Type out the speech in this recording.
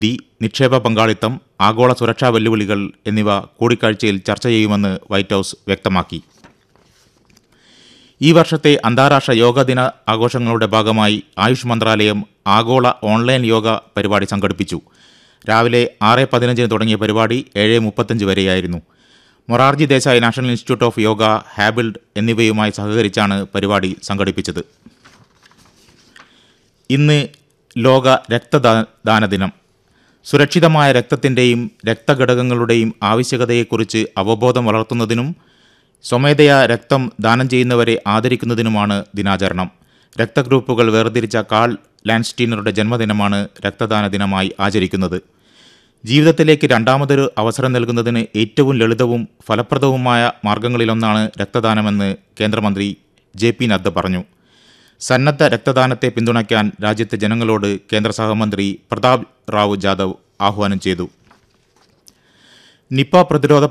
തീ നിക്ഷേപ പങ്കാളിത്തം ആഗോള സുരക്ഷാ വെല്ലുവിളികൾ എന്നിവ കൂടിക്കാഴ്ചയിൽ ചർച്ച ചെയ്യുമെന്ന് വൈറ്റ് ഹൌസ് വ്യക്തമാക്കി ഈ വർഷത്തെ അന്താരാഷ്ട്ര യോഗ ദിന ആഘോഷങ്ങളുടെ ഭാഗമായി ആയുഷ് മന്ത്രാലയം ആഗോള ഓൺലൈൻ യോഗ പരിപാടി സംഘടിപ്പിച്ചു രാവിലെ ആറ് പതിനഞ്ചിന് തുടങ്ങിയ പരിപാടി ഏഴ് മുപ്പത്തഞ്ച് വരെയായിരുന്നു Morarji Desai national institute of yoga ഹാബിൾഡ് എന്നിവയുമായി സഹകരിച്ചാണ് പരിപാടി സംഘടിപ്പിച്ചത് ഇന്ന് ലോക രക്തദാന ദിനം സുരക്ഷിതമായ രക്തത്തിൻ്റെയും രക്തഘടകങ്ങളുടെയും ആവശ്യകതയെക്കുറിച്ച് അവബോധം വളർത്തുന്നതിനും സ്വമേധയാ രക്തം ദാനം ചെയ്യുന്നവരെ ആദരിക്കുന്നതിനുമാണ് ദിനാചരണം രക്തഗ്രൂപ്പുകൾ വേർതിരിച്ച കാൾ ലാൻസ്റ്റീനറുടെ ജന്മദിനമാണ് രക്തദാന ദിനമായി ആചരിക്കുന്നത് ജീവിതത്തിലേക്ക് രണ്ടാമതൊരു അവസരം നൽകുന്നതിന് ഏറ്റവും ലളിതവും ഫലപ്രദവുമായ മാർഗങ്ങളിലൊന്നാണ് രക്തദാനമെന്ന് കേന്ദ്രമന്ത്രി ജെ പി നദ്ദ പറഞ്ഞു സന്നദ്ധ രക്തദാനത്തെ പിന്തുണയ്ക്കാൻ രാജ്യത്തെ ജനങ്ങളോട് കേന്ദ്ര സഹമന്ത്രി പ്രതാപ് റാവു ജാദവ് ആഹ്വാനം ചെയ്തു നിപ്പ പ്രതിരോധ